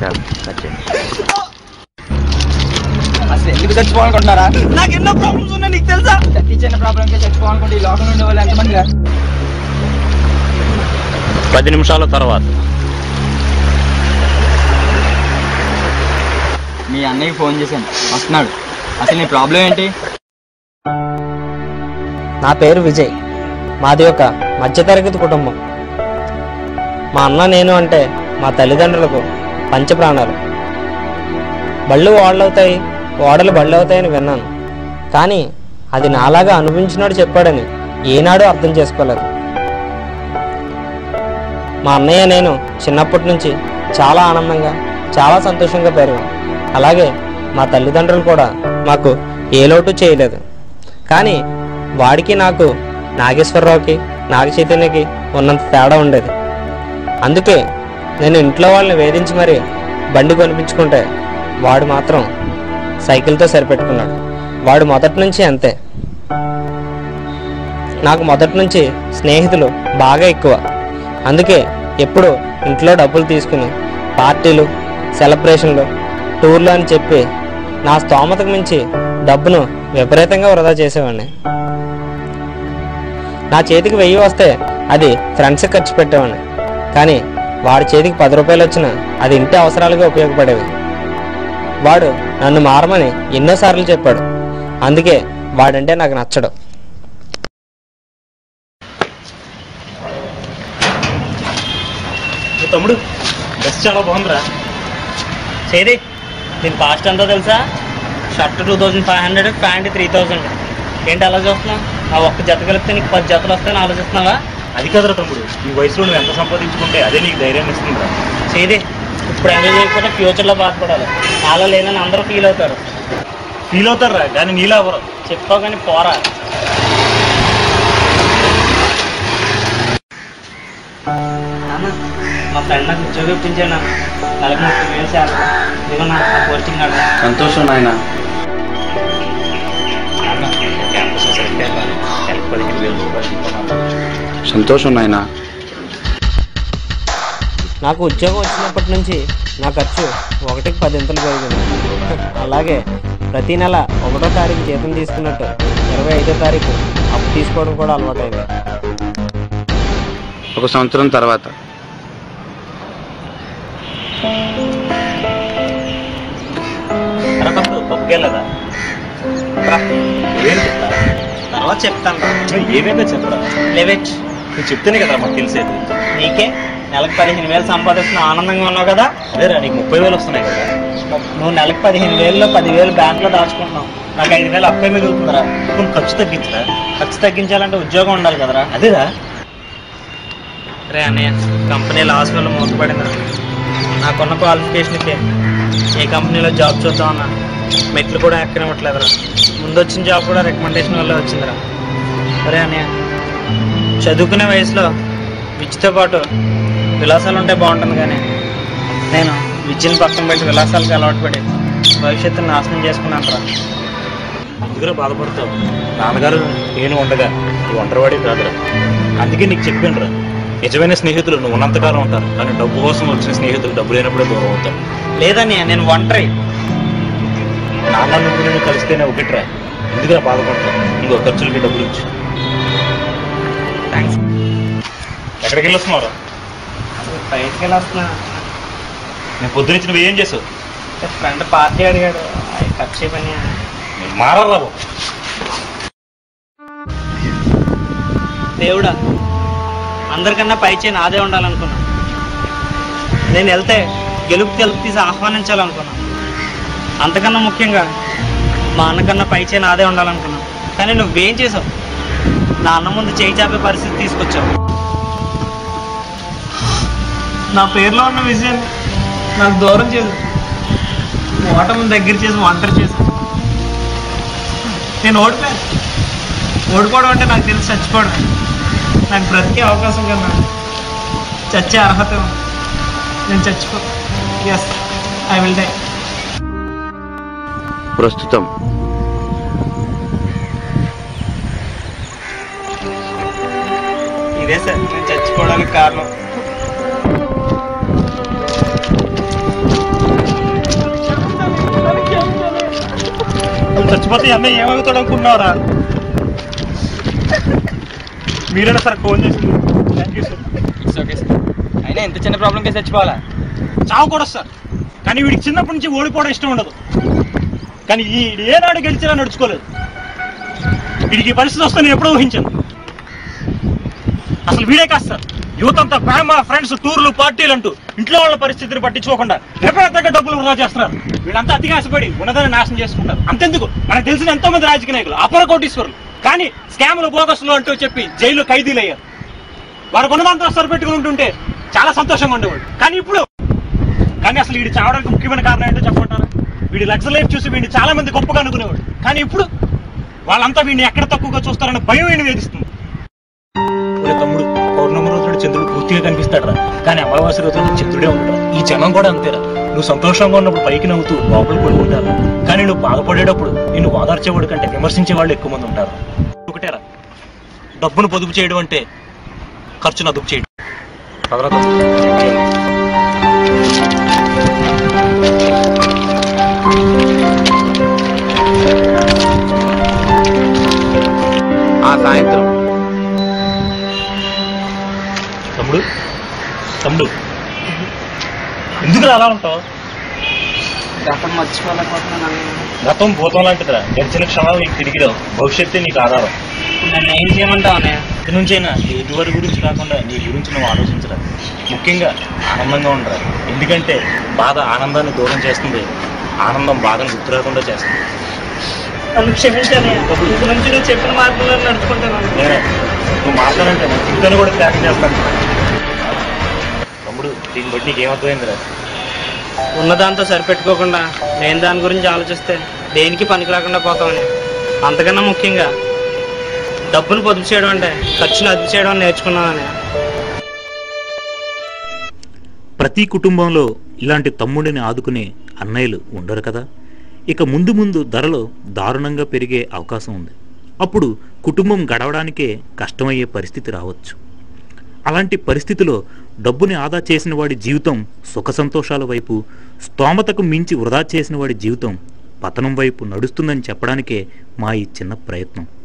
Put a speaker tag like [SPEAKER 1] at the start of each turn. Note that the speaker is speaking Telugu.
[SPEAKER 1] చాలు కట్ చేయి
[SPEAKER 2] అసలు ఎందుకు చచ్చిపోవాలనుకుంటున్నారా నాకు ఎన్నో ప్రాబ్లమ్స్ ఉన్నాయి నీకు తెలుసా ప్రతి చిన్న ప్రాబ్లం చచ్చిపోవాలనుకుంటే ఈ లోకంలో ఉండే వాళ్ళు ఎంతమంది రా
[SPEAKER 1] పది నిమిషాల తర్వాత
[SPEAKER 2] మీ అన్నయ్యకి ఫోన్ చేశాను వస్తున్నాడు అసలు నీ ప్రాబ్లం ఏంటి
[SPEAKER 3] నా పేరు విజయ్ మాది ఒక మధ్యతరగతి కుటుంబం మా అన్న నేను అంటే మా తల్లిదండ్రులకు పంచప్రాణాలు బళ్ళు ఓడలవుతాయి ఓడలు బళ్ళు అవుతాయని విన్నాను కానీ అది నాలాగా అనుభవించినాడు చెప్పాడని ఏనాడు అర్థం చేసుకోలేదు మా అన్నయ్య నేను చిన్నప్పటి నుంచి చాలా ఆనందంగా చాలా సంతోషంగా పెరిగాం అలాగే మా తల్లిదండ్రులు కూడా మాకు ఏ లోటు చేయలేదు కానీ వాడికి నాకు నాగేశ్వరరావుకి నాగ చైతన్యకి ఉన్నంత తేడా ఉండేది అందుకే నేను ఇంట్లో వాళ్ళని వేధించి మరి బండి కొనిపించుకుంటే వాడు మాత్రం సైకిల్తో సరిపెట్టుకున్నాడు వాడు మొదటి నుంచి అంతే నాకు మొదటి నుంచి స్నేహితులు బాగా ఎక్కువ అందుకే ఎప్పుడు ఇంట్లో డబ్బులు తీసుకుని పార్టీలు సెలబ్రేషన్లు టూర్లు అని చెప్పి నా స్తోమతకు మించి డబ్బును విపరీతంగా వృధా చేసేవాడిని నా చేతికి వెయ్యి వస్తే అది ఫ్రెండ్స్కి ఖర్చు పెట్టేవాడిని కానీ వాడి చేతికి పది రూపాయలు వచ్చినా అది ఇంటి అవసరాలుగా ఉపయోగపడేవి వాడు నన్ను మారమని ఎన్నోసార్లు చెప్పాడు అందుకే వాడంటే నాకు నచ్చడు
[SPEAKER 1] తమ్ముడు డ్రెస్ చాలా బాగుందిరా
[SPEAKER 3] చేది దీని కాస్ట్ ఎంతో తెలుసా shirt two thousand five hundred pant three thousand ఏంటి అలా చూస్తున్నావు ఆ ఒక్క జత కలిపితే నీకు పది జతలు వస్తాయని ఆలోచిస్తున్నావా
[SPEAKER 1] అది కదరా తమ్ముడు ఈ వయసులో నువ్వు ఎంత సంపాదించుకుంటే అదే నీకు ధైర్యం ఇస్తుందిరా
[SPEAKER 3] చేది ఇప్పుడు ఎంజాయ్ చేయకపోతే ఫ్యూచర్లో బాధపడాలి నాలో లేనని అందరూ ఫీల్ అవుతారు
[SPEAKER 1] ఫీల్ అవుతారా కానీ నీలా ఎవరు
[SPEAKER 3] చెప్తావు కానీ పోరా నాన్న, మా ఫ్రెండ్ నాకు ఉద్యోగం ఇప్పించాను నెలకు ముప్పై వేలు శాలరీ ఇదిగో నా నా పోస్టింగ్ ఆడ
[SPEAKER 1] సంతోషం నాయన సంతోషం నాయనా
[SPEAKER 3] నాకు ఉద్యోగం వచ్చినప్పటి నుంచి నా ఖర్చు ఒకటికి పదింతలు పెరిగింది అలాగే ప్రతి నెల ఒకటో తారీఖు జీతం తీసుకున్నట్టు ఇరవై ఐదో తారీఖు అప్పు తీసుకోవడం కూడా అలవాటైంది
[SPEAKER 1] ఒక సంవత్సరం తర్వాత
[SPEAKER 3] పప్పుకెళ్ళదా తర్వాత చెప్తాను
[SPEAKER 1] ఏమైందో చెప్పరా
[SPEAKER 3] లెవెచ్
[SPEAKER 1] నువ్వు చెప్తేనే కదా మాకు తెలిసేది
[SPEAKER 3] నీకే నెలకు పదిహేను వేలు సంపాదిస్తున్న ఆనందంగా ఉన్నావు కదా
[SPEAKER 1] అదేరా నీకు ముప్పై వేలు వస్తున్నాయి కదా
[SPEAKER 3] నువ్వు నెలకు పదిహేను వేలలో పదివేలు బ్యాంకులో దాచుకుంటున్నావు నాకు ఐదు వేలు అప్పే మిగులుతుందిరా
[SPEAKER 1] నువ్వు ఖర్చు తగ్గించరా
[SPEAKER 3] ఖర్చు తగ్గించాలంటే ఉద్యోగం ఉండాలి కదరా
[SPEAKER 1] అదేరా
[SPEAKER 3] రే అన్నయ్య కంపెనీ లాస్ వల్ల మూతపడిందిరా నాకున్న క్వాలిఫికేషన్కి ఏ కంపెనీలో జాబ్ చూద్దామన్నా మెట్లు కూడా ఎక్కనివ్వట్లేదురా ముందు వచ్చిన జాబ్ కూడా రికమెండేషన్ వల్ల వచ్చిందిరా సరే అన్నయ్య చదువుకునే వయసులో విద్యతో పాటు విలాసాలు ఉంటే బాగుంటుంది కానీ నేను విద్యను పక్కన పెట్టి విలాసాలకు అలవాటు పడి భవిష్యత్తును నాశనం చేసుకున్నాను రా
[SPEAKER 1] ఎందుకురా బాధపడతావు నాన్నగారు నేను ఉండగా ఈ ఒంటరివాడి కాదురా అందుకే నీకు చెప్పాను నిజమైన స్నేహితులు నువ్వు ఉన్నంతకాలం ఉంటారు కానీ డబ్బు కోసం వచ్చిన స్నేహితులు డబ్బు లేనప్పుడే దూరం అవుతారు
[SPEAKER 3] లేదన్నయ్య నేను ఒంటరి
[SPEAKER 1] నాన్న నువ్వు నేను కలిస్తేనే ఒకటిరా ఎందుకురా బాధపడతావు ఇంకో ఖర్చులకి డబ్బులు ఇచ్చు
[SPEAKER 3] థ్యాంక్స్
[SPEAKER 1] ఎక్కడికి వెళ్ళొస్తున్నావురా
[SPEAKER 3] బయటికి వెళ్ళొస్తున్నా
[SPEAKER 1] నేను పొద్దునుంచి నువ్వు ఏం చేసావు
[SPEAKER 3] ఫ్రెండ్ పార్టీ అడిగాడు అవి ఖర్చు అయిపోయినాయి
[SPEAKER 1] నేను మారరా బాబు
[SPEAKER 3] దేవుడా అందరికన్నా పైచే నాదే ఉండాలనుకున్నా నేను వెళ్తే గెలుపు తెలుపు తీసి ఆహ్వానించాలనుకున్నా అంతకన్నా ముఖ్యంగా మా అన్నకన్నా పైచే నాదే ఉండాలనుకున్నా కానీ నువ్వేం చేసావు నా అన్న ముందు చేయి చాపే పరిస్థితి తీసుకొచ్చావు నా పేరులో ఉన్న విజయాన్ని నాకు దూరం చేసు ఓటమిని దగ్గర చేసి ఒంటరి చేశాను నేను ఓడిపోయాను ఓడిపోవడం అంటే నాకు తెలిసి చచ్చిపోవడం నాకు బ్రతికే అవకాశం కన్నా చచ్చే అర్హత ఉంది. నేను చచ్చిపో ఎస్ ఐ విల్ డై
[SPEAKER 1] ప్రస్తుతం
[SPEAKER 3] ఇదే సార్ నేను చచ్చిపోవడానికి కారణం
[SPEAKER 1] చచ్చిపోతే ఈ అన్నయ్య ఏమవుతాడు అనుకున్నావురా మీరైనా సార్ ఫోన్ చేసింది thank you sir
[SPEAKER 2] it's okay sir అయినా ఎంత చిన్న ప్రాబ్లంకే చచ్చిపోవాలా
[SPEAKER 1] చావకూడదు సార్ కానీ వీడికి చిన్నప్పటి నుంచి ఓడిపోవడం ఇష్టం ఉండదు కానీ ఈ ఏనాడు గెలిచినా నడుచుకోలేదు వీడికి ఈ పరిస్థితి వస్తే నేను ఎప్పుడో ఊహించాను అసలు వీడే కాదు సార్ యూత్ అంతా ప్రేమ ఫ్రెండ్స్ టూర్లు పార్టీలు అంటూ ఇంట్లో వాళ్ళ పరిస్థితిని పట్టించుకోకుండా విపరీతంగా డబ్బులు వృధా చేస్తున్నారు వీళ్ళంతా అతిగా ఆశపడి ఉన్నదాన్ని నాశనం చేసుకుంటారు అంతెందుకు మనకు తెలిసిన ఎంతో మంది రాజకీయ నాయకులు అపర కోటీశ్వరులు కానీ స్కాములు బోగస్లు అంటూ చెప్పి జైలు ఖైదీలు అయ్యారు వారికి ఉన్నదంతా సరిపెట్టుకుంటుంటే చాలా సంతోషంగా ఉండేవాడు కానీ ఇప్పుడు కానీ అసలు వీడి చావడానికి ముఖ్యమైన కారణం ఏంటో చెప్పమంటారా వీడి లగ్జర్ లైఫ్ చూసి వీడిని చాలా మంది గొప్పగా అనుకునేవాడు కానీ ఇప్పుడు వాళ్ళంతా వీడిని ఎక్కడ తక్కువగా చూస్తారన్న భయం వీడిని వేధిస్తుంది ఒరే తమ్ముడు పౌర్ణమి రోజున చంద్రుడు పూర్తిగా కనిపిస్తాడరా కానీ అమావాస్య రోజున చంద్రుడే ఉంటాడు ఈ జనం కూడా అంతేరా నువ్వు సంతోషంగా ఉన్నప్పుడు పైకి నవ్వుతూ లోపల పడుకుంటారు కానీ నువ్వు బాధపడేటప్పుడు నిన్ను ఓదార్చేవాడు కంటే విమర్శించే వాళ్ళు ఎక్కువ మంది ఉంటారు ఒకటేరా డబ్బును పొదుపు చేయడం అంటే ఖర్చును అదుపు చేయడం పదరా తమ్ముడు.
[SPEAKER 4] ఆ సాయంత్రం
[SPEAKER 1] తమ్ముడు తమ్ముడు ఎందుకు అలా ఉంటావు
[SPEAKER 2] గతం మర్చిపోలేకపోతున్నాను
[SPEAKER 1] గతం భూతం లాంటిదిరా గడిచిన క్షణాలు నీకు తిరిగి రావు భవిష్యత్తే నీకు ఆధారం
[SPEAKER 3] నన్ను ఏం చేయమంటావు అన్నయ్య
[SPEAKER 1] ఇక నుంచైనా ఎదువరి గురించి కాకుండా నీ గురించి నువ్వు ఆలోచించరా ముఖ్యంగా ఆనందంగా ఉండరా ఎందుకంటే బాధ ఆనందాన్ని దూరం చేస్తుంది ఆనందం బాధను గుర్తు రాకుండా చేస్తుంది
[SPEAKER 3] నన్ను క్షమించాలి ఇంటి నుంచి నువ్వు చెప్పిన మార్గంలో నడుచుకుంటాను
[SPEAKER 1] నేనే నువ్వు మాట్లాడంటే నేను జీవితాన్ని కూడా త్యాగం చేస్తాను తమ్ముడు దీన్ని బట్టి నీకు ఏమర్థమైందిరా
[SPEAKER 3] ఉన్నదాంతో సరిపెట్టుకోకుండా నేను దాని గురించి ఆలోచిస్తే దేనికి పనికి రాకుండా పోతామని అంతకన్నా ముఖ్యంగా డబ్బును పొదుపు చేయడం అంటే ఖర్చును అదుపు చేయడం అని నేర్చుకున్నానని
[SPEAKER 5] ప్రతి కుటుంబంలో ఇలాంటి తమ్ముడిని ఆదుకునే అన్నయ్యలు ఉండరు కదా ఇక ముందు ముందు ధరలు దారుణంగా పెరిగే అవకాశం ఉంది అప్పుడు కుటుంబం గడవడానికే కష్టమయ్యే పరిస్థితి రావచ్చు అలాంటి పరిస్థితిలో డబ్బుని ఆదా చేసిన వాడి జీవితం సుఖ సంతోషాల వైపు స్తోమతకు మించి వృధా చేసిన వాడి జీవితం పతనం వైపు నడుస్తుందని చెప్పడానికే మా ఈ చిన్న ప్రయత్నం